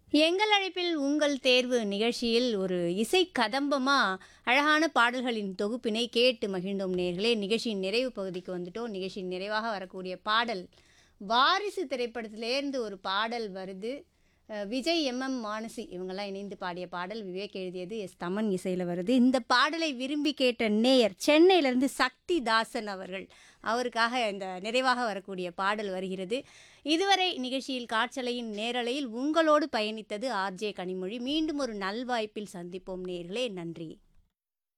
எங்கள் அழைப்பில் உங்கள் தேர்வு நிகழ்ச்சியில் ஒரு இசை கதம்பமா அழகான பாடல்களின் தொகுப்பினை கேட்டு மகிழ்ந்தோம் நேர்களே நிகழ்ச்சியின் நிறைவு பகுதிக்கு வந்துட்டோம் நிகழ்ச்சியின் நிறைவாக வரக்கூடிய பாடல் வாரிசு திரைப்படத்திலேருந்து ஒரு பாடல் வருது அஹ் விஜய் எம்எம் மானசி இவங்கெல்லாம் இணைந்து பாடிய பாடல் விவேக் எழுதியது எஸ் தமன் இசையில் வருது இந்த பாடலை விரும்பி கேட்ட நேயர் சென்னையிலேருந்து சக்தி தாசன் அவர்கள் அவருக்காக இந்த நிறைவாக வரக்கூடிய பாடல் வருகிறது இதுவரை நிகழ்ச்சியில் காற்றலையின் நேரலையில் உங்களோடு பயணித்தது ஆர்ஜே கனிமொழி மீண்டும் ஒரு நல்வாய்ப்பில் சந்திப்போம் நேர்களே நன்றி